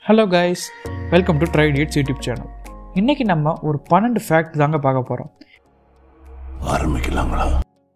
Hello guys welcome to ட்ரைட் it's YouTube channel இன்றைக்கி நம்ம ஒரு பன்னெண்டு ஃபேக்ட் தாங்க பார்க்க போகிறோம் ஆரம்பிக்கலாங்களா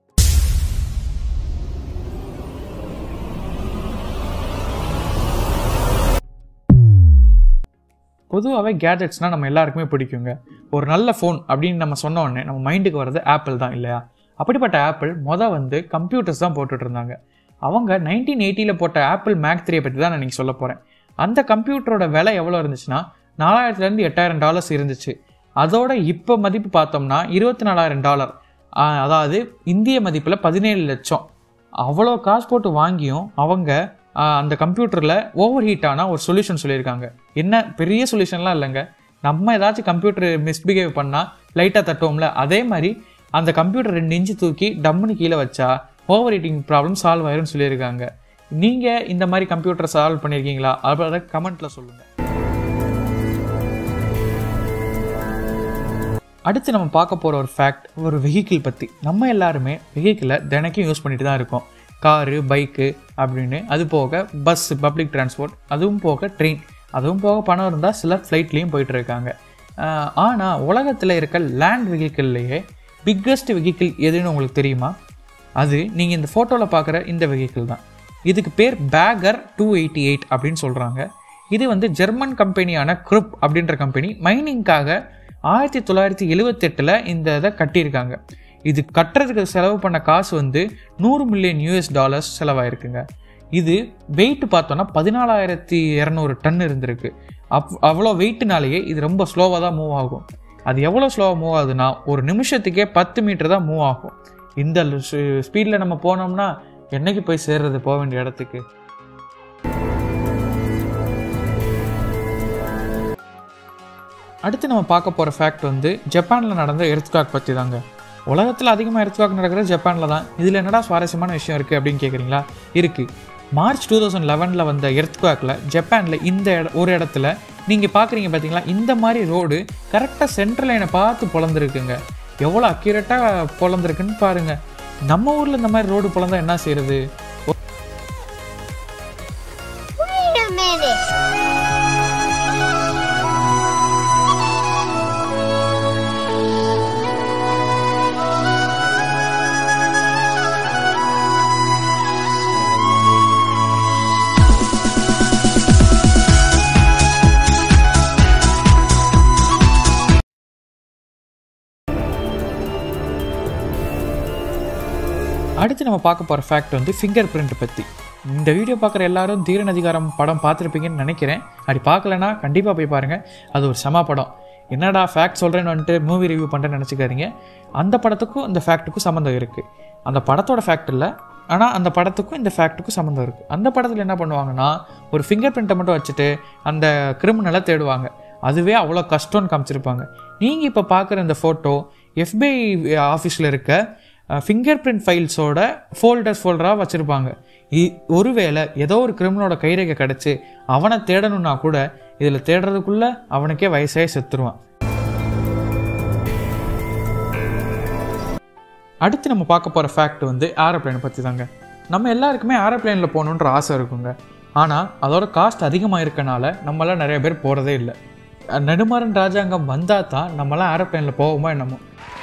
பொதுவாகவே கேஜெட்ஸ்னால் நம்ம எல்லாருக்குமே பிடிக்குங்க ஒரு நல்ல ஃபோன் அப்படின்னு நம்ம சொன்ன உடனே நம்ம மைண்டுக்கு வர்றது ஆப்பிள் தான் இல்லையா அப்படிப்பட்ட ஆப்பிள் மொதல் வந்து கம்ப்யூட்டர்ஸ் தான் போட்டுட்டு இருந்தாங்க அவங்க நைன்டீன் எயிட்டியில் போட்ட ஆப்பிள் மேக் த்ரீயை பற்றி தான் நான் நீங்கள் சொல்ல போகிறேன் அந்த கம்ப்யூட்டரோட விலை எவ்வளோ இருந்துச்சுன்னா நாலாயிரத்துலேருந்து எட்டாயிரம் டாலர்ஸ் இருந்துச்சு அதோட இப்போ மதிப்பு பார்த்தோம்னா இருபத்தி நாலாயிரம் டாலர் ஆஹ் அதாவது இந்திய மதிப்பில் பதினேழு லட்சம் அவ்வளோ காசு போட்டு வாங்கியும் அவங்க ஆஹ் அந்த கம்ப்யூட்டரில் ஓவர் ஹீட் ஆனால் ஒரு சொல்யூஷன் சொல்லியிருக்காங்க என்ன பெரிய சொல்யூஷன்லாம் இல்லைங்க நம்ம ஏதாச்சும் கம்ப்யூட்டர் மிஸ்பிஹேவ் பண்ணால் லைட்டாக தட்டுவோம்ல அதே மாதிரி அந்த கம்ப்யூட்டர் ரெண்டு இன்ச்சு தூக்கி டம்முன்னு கீழே வச்சா ஓவர் ஹீட்டிங் ப்ராப்ளம் சால்வ் ஆயிரும்னு சொல்லியிருக்காங்க நீங்கள் இந்த மாதிரி கம்ப்யூட்டரை சால்வ் பண்ணியிருக்கீங்களா அதை கமெண்ட்டில் சொல்லுங்கள் அடுத்து நம்ம பார்க்க போகிற ஒரு ஃபேக்ட் ஒரு வெஹிக்கிள் பற்றி நம்ம எல்லாருமே வெஹிக்கிளை தினைக்கும் யூஸ் பண்ணிட்டு தான் இருக்கோம் காரு பைக்கு அப்படின்னு அது போக பஸ் பப்ளிக் டிரான்ஸ்போர்ட் அதுவும் போக ட்ரெயின் அதுவும் போக பணம் இருந்தால் சிலர் ஃப்ளைட்லேயும் போயிட்டு இருக்காங்க ஆனால் உலகத்தில் இருக்க லேண்ட் வெஹிக்கிள்லேயே பிக்கஸ்ட் வெஹிக்கிள் எதுன்னு உங்களுக்கு தெரியுமா அது நீங்கள் இந்த ஃபோட்டோவில் பார்க்குற இந்த வெஹிக்கிள் தான் இதுக்கு பேர் பேகர் டூ எயிட்டி எயிட் அப்படின்னு சொல்கிறாங்க இது வந்து ஜெர்மன் கம்பெனியான குரூப் அப்படின்ற கம்பெனி மைனிங்காக ஆயிரத்தி தொள்ளாயிரத்தி எழுவத்தெட்டில் இந்த இதை கட்டியிருக்காங்க இது கட்டுறதுக்கு செலவு பண்ண காசு வந்து நூறு மில்லியன் யூஎஸ் டாலர்ஸ் செலவாயிருக்குங்க இது வெயிட் பார்த்தோன்னா பதினாலாயிரத்தி இரநூறு டன் இருந்திருக்கு அப் அவ்வளோ வெயிட்னாலேயே இது ரொம்ப ஸ்லோவாக தான் மூவ் ஆகும் அது எவ்வளோ ஸ்லோவாக மூவ் ஆகுதுன்னா ஒரு நிமிஷத்துக்கே பத்து மீட்டர் தான் மூவ் ஆகும் இந்த ஸ்பீடில் நம்ம போனோம்னா என்னைக்கு போய் சேர்றது போக வேண்டிய இடத்துக்கு அடுத்து நம்ம பார்க்க போகிற ஃபேக்ட் வந்து ஜப்பானில் நடந்த எர்த்காக் பற்றி தாங்க உலகத்தில் அதிகமாக எர்த்காக் நடக்கிறது ஜப்பானில் தான் இதில் என்னடா சுவாரஸ்யமான விஷயம் இருக்குது அப்படின்னு கேட்குறீங்களா இருக்குது மார்ச் டூ தௌசண்ட் லெவனில் வந்த எர்த்காக்கில் ஜப்பானில் இந்த இட ஒரு இடத்துல நீங்கள் பார்க்குறீங்க பார்த்தீங்களா இந்த மாதிரி ரோடு கரெக்டாக சென்ட்ரல் லைனை பார்த்து பொழந்துருக்குங்க எவ்வளோ அக்யூரேட்டாக பொழந்துருக்குன்னு பாருங்கள் நம்ம ஊரில் இந்த மாதிரி ரோடு பொழந்தா என்ன செய்கிறது Wait a minute. அடுத்து நம்ம பார்க்க போகிற ஃபேக்ட் வந்து ஃபிங்கர் பிரிண்ட் பற்றி இந்த வீடியோ பார்க்குற எல்லாரும் தீரன் அதிகாரம் படம் பார்த்துருப்பீங்கன்னு நினைக்கிறேன் அப்படி பார்க்கலனா கண்டிப்பாக போய் பாருங்கள் அது ஒரு செம படம் என்னடா ஃபேக்ட் சொல்கிறேன்னு வந்துட்டு மூவி ரிவ்யூ பண்ணுறேன்னு நினச்சிக்காதீங்க அந்த படத்துக்கும் இந்த ஃபேக்ட்டுக்கும் சம்மந்தம் இருக்குது அந்த படத்தோட ஃபேக்ட் இல்லை ஆனால் அந்த படத்துக்கும் இந்த ஃபேக்ட்டுக்கும் சம்மந்தம் இருக்குது அந்த படத்தில் என்ன பண்ணுவாங்கன்னா ஒரு ஃபிங்கர் பிரிண்ட்டை மட்டும் வச்சுட்டு அந்த கிரிமினலை தேடுவாங்க அதுவே அவ்வளோ கஷ்டம்னு காமிச்சிருப்பாங்க நீங்கள் இப்போ பார்க்குற இந்த ஃபோட்டோ எஃபிஐ ஆஃபீஸில் இருக்க ஃபிங்கர் பிரிண்ட் ஃபைல்ஸோட ஃபோல்டர்ஸ் ஃபோல்டராக வச்சுருப்பாங்க ஒருவேளை ஏதோ ஒரு கிரிமினலோட கைரேகை கிடச்சி அவனை தேடணும்னா கூட இதில் தேடுறதுக்குள்ளே அவனுக்கே வயசாகி செத்துருவான் அடுத்து நம்ம பார்க்க போகிற ஃபேக்ட் வந்து ஏரோப்ளேனை பற்றி தாங்க நம்ம எல்லாருக்குமே ஏரோப்ளேனில் போகணுன்ற ஆசை இருக்குங்க ஆனால் அதோட காஸ்ட் அதிகமாக இருக்கனால நம்மளாம் நிறைய பேர் போகிறதே இல்லை நெடுமாறன் ராஜாங்கம் வந்தால் தான் நம்மளாம் ஏரோப்ளேனில் போவோமோ என்னமோ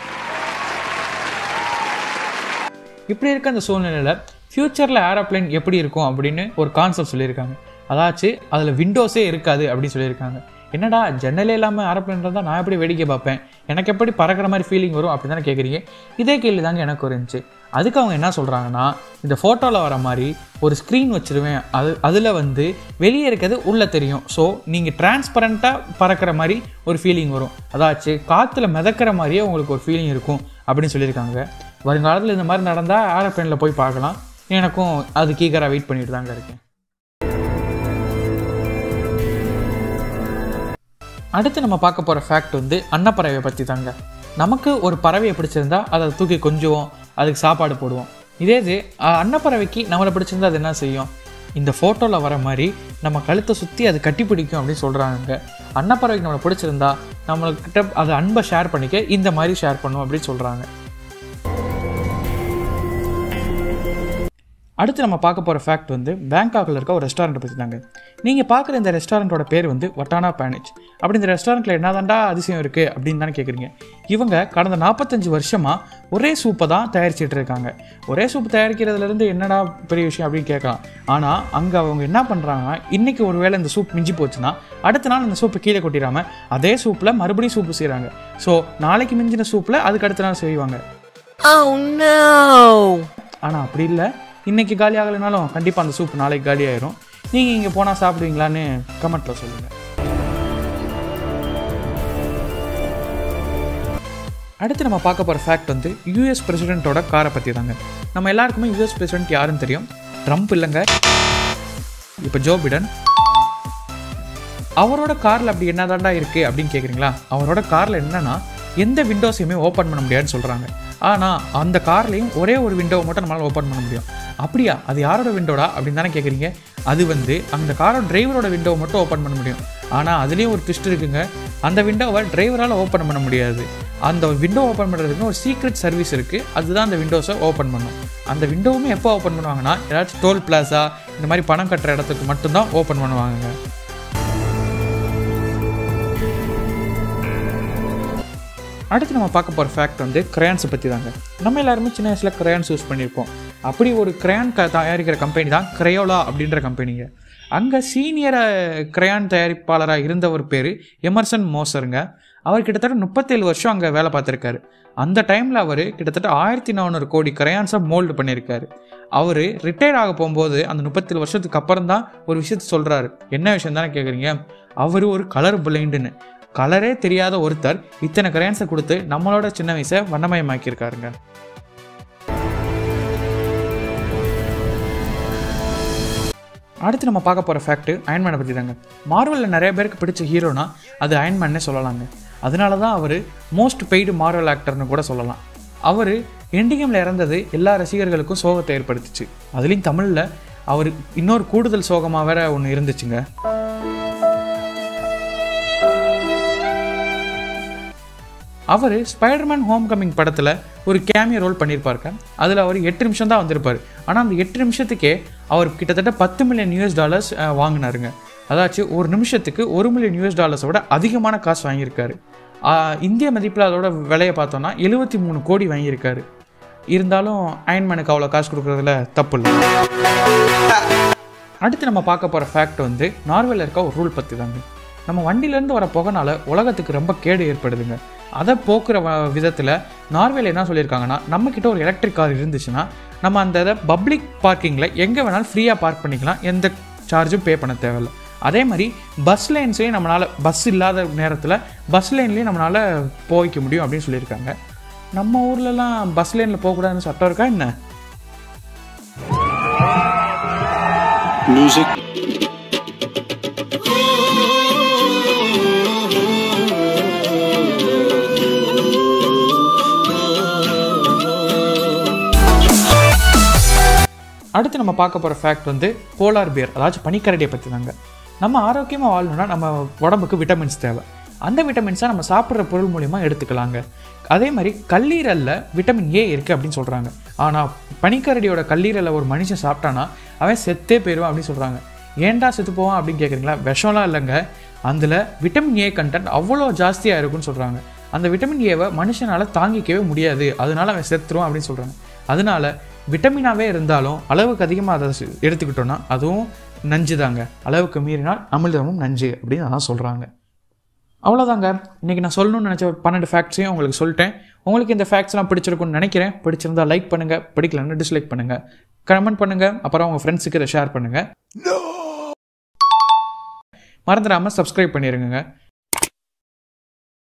இப்படி இருக்க அந்த சூழ்நிலையில் ஃப்யூச்சரில் ஏரோப்ளேன் எப்படி இருக்கும் அப்படின்னு ஒரு கான்செப்ட் சொல்லியிருக்காங்க அதாச்சு அதில் விண்டோஸே இருக்காது அப்படின்னு சொல்லியிருக்காங்க என்னடா ஜன்னலே இல்லாமல் ஏரோப்ளேன் இருந்தால் நான் எப்படி வேடிக்கை பார்ப்பேன் எனக்கு எப்படி பறக்கிற மாதிரி ஃபீலிங் வரும் அப்படி தானே கேட்குறீங்க இதே கேள்வி தாங்க எனக்கு இருந்துச்சு அதுக்கு அவங்க என்ன சொல்கிறாங்கன்னா இந்த ஃபோட்டோவில் வர மாதிரி ஒரு ஸ்க்ரீன் வச்சுருவேன் அது அதில் வந்து வெளியே இருக்கிறது உள்ளே தெரியும் ஸோ நீங்கள் டிரான்ஸ்பரண்ட்டாக பறக்கிற மாதிரி ஒரு ஃபீலிங் வரும் அதாச்சு காற்றுல மிதக்கிற மாதிரியே உங்களுக்கு ஒரு ஃபீலிங் இருக்கும் அப்படின்னு சொல்லியிருக்காங்க வருங்காலத்தில் இந்த மாதிரி நடந்தால் ஏரோப்ளேனில் போய் பார்க்கலாம் எனக்கும் அது கீக்கராக வெயிட் பண்ணிட்டு தாங்க இருக்கேன் அடுத்து நம்ம பார்க்க போகிற ஃபேக்ட் வந்து அன்னப்பறவையை பற்றி தாங்க நமக்கு ஒரு பறவையை பிடிச்சிருந்தா அதை தூக்கி கொஞ்சுவோம் அதுக்கு சாப்பாடு போடுவோம் இதே இது அஹ், அன்னப்பறவைக்கு நம்மளை பிடிச்சிருந்தா அது என்ன செய்யும் இந்த ஃபோட்டோவில் வர மாதிரி நம்ம கழுத்தை சுற்றி அது கட்டி பிடிக்கும் அப்படின்னு சொல்கிறாங்க அன்னப்பறவைக்கு நம்மளை பிடிச்சிருந்தா நம்மள்கிட்ட அது அன்பை ஷேர் பண்ணிக்க இந்த மாதிரி ஷேர் பண்ணும் அப்படின்னு சொல்கிறாங்க அடுத்து நம்ம பார்க்க போகிற ஃபேக்ட் வந்து பேங்காக்கில் இருக்க ஒரு ரெஸ்டாரண்ட் பற்றி தாங்க நீங்கள் பார்க்குற இந்த ரெஸ்டாரண்ட்டோட பேர் வந்து வட்டானா பேனேஜ் அப்படி இந்த ரெஸ்டாரண்ட்டில் என்னதாண்டா அதிசயம் இருக்குது அப்படின்னு தானே கேட்குறீங்க இவங்க கடந்த நாற்பத்தஞ்சு வருஷமாக ஒரே சூப்பை தான் தயாரிச்சிட்டு இருக்காங்க ஒரே சூப் தயாரிக்கிறதுலேருந்து என்னடா பெரிய விஷயம் அப்படின்னு கேட்கலாம் ஆனால் அங்கே அவங்க என்ன பண்ணுறாங்கன்னா இன்றைக்கி ஒரு வேளை இந்த சூப் மிஞ்சி போச்சுன்னா அடுத்த நாள் அந்த சூப்பை கீழே கொட்டிடாமல் அதே சூப்பில் மறுபடியும் சூப்பு செய்கிறாங்க ஸோ நாளைக்கு மிஞ்சின சூப்பில் அதுக்கு அடுத்த நாள் செய்வாங்க Oh no! ஆனால் அப்படி இல்லை இன்னைக்கு காலி ஆகலைனாலும் கண்டிப்பாக அந்த சூப் நாளைக்கு காலி ஆயிரும் நீங்கள் இங்கே போனால் சாப்பிடுவீங்களான்னு கமெண்ட்டில் சொல்லுங்கள் அடுத்து நம்ம பார்க்க போகிற ஃபேக்ட் வந்து யூஎஸ் பிரசிடென்ட்டோட காரை பற்றி தாங்க நம்ம எல்லாருக்குமே யூஎஸ் பிரசிடென்ட் யாருன்னு தெரியும் ட்ரம்ப் இல்லைங்க இப்போ ஜோ பிடன் அவரோட காரில் அப்படி என்னதாண்டா இருக்குது அப்படின்னு கேட்குறீங்களா அவரோட காரில் என்னன்னா எந்த விண்டோஸையுமே ஓப்பன் பண்ண முடியாதுன்னு சொல்கிறாங்க ஆனால் அந்த கார்லேயும் ஒரே ஒரு விண்டோவை மட்டும் நம்மளால் ஓப்பன் பண்ண முடியும் அப்படியா அது யாரோட விண்டோடா அப்படின்னு தானே கேட்குறீங்க அது வந்து அந்த காரோட டிரைவரோட விண்டோவை மட்டும் ஓப்பன் பண்ண முடியும் ஆனால் அதுலேயும் ஒரு ட்விஸ்ட் இருக்குங்க அந்த விண்டோவை டிரைவரால் ஓப்பன் பண்ண முடியாது அந்த விண்டோ ஓப்பன் பண்ணுறதுக்கு ஒரு சீக்ரெட் சர்வீஸ் இருக்குது அதுதான் அந்த விண்டோஸை ஓப்பன் பண்ணும் அந்த விண்டோவுமே எப்போ ஓப்பன் பண்ணுவாங்கன்னா ஏதாச்சும் டோல் பிளாஸா இந்த மாதிரி பணம் கட்டுற இடத்துக்கு மட்டும்தான் ஓப்பன் பண்ணுவாங்க அடுத்து நம்ம பார்க்க போகிற ஃபேக்ட் வந்து கிரையான்ஸை பற்றி தாங்க நம்ம எல்லாருமே சின்ன வயசில் கிரையான்ஸ் யூஸ் பண்ணியிருப்போம் அப்படி ஒரு கிரையான் க தயாரிக்கிற கம்பெனி தான் கிரையோலா அப்படின்ற கம்பெனிங்க அங்கே சீனியர் கிரையான் தயாரிப்பாளராக இருந்த ஒரு பேர் எமர்சன் மோசருங்க அவர் கிட்டத்தட்ட முப்பத்தேழு வருஷம் அங்கே வேலை பார்த்துருக்காரு அந்த டைமில் அவர் கிட்டத்தட்ட ஆயிரத்தி நானூறு கோடி கிரையான்ஸை மோல்டு பண்ணியிருக்காரு அவர் ரிட்டையர் ஆக போகும்போது அந்த முப்பத்தேழு வருஷத்துக்கு அப்புறம் தான் ஒரு விஷயத்த சொல்கிறாரு என்ன விஷயம் தானே கேட்குறீங்க அவர் ஒரு கலர் பிளைண்டுன்னு கலரே தெரியாத ஒருத்தர் இத்தனை கிரையான்ஸை கொடுத்து நம்மளோட சின்ன வயசை வண்ணமயமாக்கியிருக்காருங்க அடுத்து நம்ம பார்க்க போகிற ஃபேக்ட் அயன்மேனை பற்றி தாங்க மார்வலில் நிறைய பேருக்கு பிடிச்ச ஹீரோனா அது அயன்மேன்னே சொல்லலாங்க அதனால தான் அவர் மோஸ்ட் பெய்டு மார்வல் ஆக்டர்னு கூட சொல்லலாம் அவர் எண்டிகேமில் இறந்தது எல்லா ரசிகர்களுக்கும் சோகத்தை ஏற்படுத்துச்சு அதுலேயும் தமிழில் அவர் இன்னொரு கூடுதல் சோகமாக வேற ஒன்று இருந்துச்சுங்க அவர் ஸ்பைடர்மேன் ஹோம் கமிங் படத்தில் ஒரு கேமியோ ரோல் பண்ணியிருப்பாருங்க அதில் அவர் எட்டு நிமிஷம் தான் வந்திருப்பார் ஆனால் அந்த எட்டு நிமிஷத்துக்கே அவர் கிட்டத்தட்ட பத்து மில்லியன் யூஎஸ் டாலர்ஸ் வாங்கினாருங்க அதாச்சும் ஒரு நிமிஷத்துக்கு ஒரு மில்லியன் யூஎஸ் டாலர்ஸை விட அதிகமான காசு வாங்கியிருக்காரு ஆஹ் இந்திய மதிப்பில் அதோட விலையை பார்த்தோன்னா எழுபத்தி மூணு கோடி வாங்கியிருக்காரு இருந்தாலும் அயன்மேனுக்கு அவ்வளோ காசு கொடுக்குறதுல தப்பு இல்லை அடுத்து நம்ம பார்க்க போகிற ஃபேக்ட் வந்து நார்வேல இருக்க ஒரு ரூல் பற்றி தாங்க நம்ம வண்டியிலேருந்து வர புகைனால உலகத்துக்கு ரொம்ப கேடு ஏற்படுதுங்க அதை போக்குற வ- விதத்தில் நார்வேல என்ன சொல்லியிருக்காங்கன்னா நம்மக்கிட்ட ஒரு எலக்ட்ரிக் கார் இருந்துச்சுன்னா நம்ம அந்த இதை பப்ளிக் பார்க்கிங்கில் எங்கே வேணாலும் ஃப்ரீயாக பார்க் பண்ணிக்கலாம் எந்த சார்ஜும் பே பண்ண தேவையில்ல அதே மாதிரி பஸ் லைன்ஸையும் நம்மளால் பஸ் இல்லாத நேரத்தில் பஸ் லைன்லேயும் நம்மளால் போய்க்க முடியும் அப்படின்னு சொல்லியிருக்காங்க நம்ம ஊர்லலாம் பஸ் லைனில் போகக்கூடாதுன்னு சட்டம் இருக்கா என்ன Music. அடுத்து நம்ம பார்க்க போகிற ஃபேக்ட் வந்து போலார் பியர் அதாச்சும் பனிக்கரடியை பற்றி தாங்க நம்ம ஆரோக்கியமாக வாழணும்னா நம்ம உடம்புக்கு விட்டமின்ஸ் தேவை அந்த விட்டமின்ஸை நம்ம சாப்பிட்ற பொருள் மூலிமா எடுத்துக்கலாங்க அதே மாதிரி கல்லீரலில் விட்டமின் ஏ இருக்குது அப்படின்னு சொல்கிறாங்க ஆனால் பனிக்கரடியோட கல்லீரலை ஒரு மனுஷன் சாப்பிட்டானா அவன் செத்தே போயிடுவான் அப்படின்னு சொல்கிறாங்க ஏன்டா செத்து போவான் அப்படின்னு கேட்குறீங்களா விஷம்லாம் இல்லைங்க அதில் விட்டமின் ஏ கண்டென்ட் அவ்வளோ ஜாஸ்தியாக இருக்குன்னு சொல்கிறாங்க அந்த விட்டமின் ஏவை மனுஷனால் தாங்கிக்கவே முடியாது அதனால அவன் செத்துருவான் அப்படின்னு சொல்கிறாங்க அதனால விட்டமினாவே இருந்தாலும் அளவுக்கு அதிகமாக அதை சு- எடுத்துக்கிட்டோன்னா அதுவும் நஞ்சு தாங்க அளவுக்கு மீறினால் அமிர்தமும் நஞ்சு அப்படின்னு அதான் சொல்கிறாங்க அவ்வளோதாங்க இன்றைக்கி நான் சொல்லணும்னு நினச்ச ஒரு பன்னெண்டு ஃபேக்ட்ஸையும் உங்களுக்கு சொல்லிட்டேன் உங்களுக்கு இந்த ஃபேக்ட்ஸ்லாம் பிடிச்சிருக்கும்னு நினைக்கிறேன் பிடிச்சிருந்தா லைக் பண்ணுங்கள் பிடிக்கலன்னு டிஸ்லைக் பண்ணுங்கள் கமெண்ட் பண்ணுங்கள் அப்புறம் உங்கள் ஃப்ரெண்ட்ஸுக்கு இதை ஷேர் பண்ணுங்கள் மறந்துடாமல் சப்ஸ்கிரைப் பண்ணிடுங்க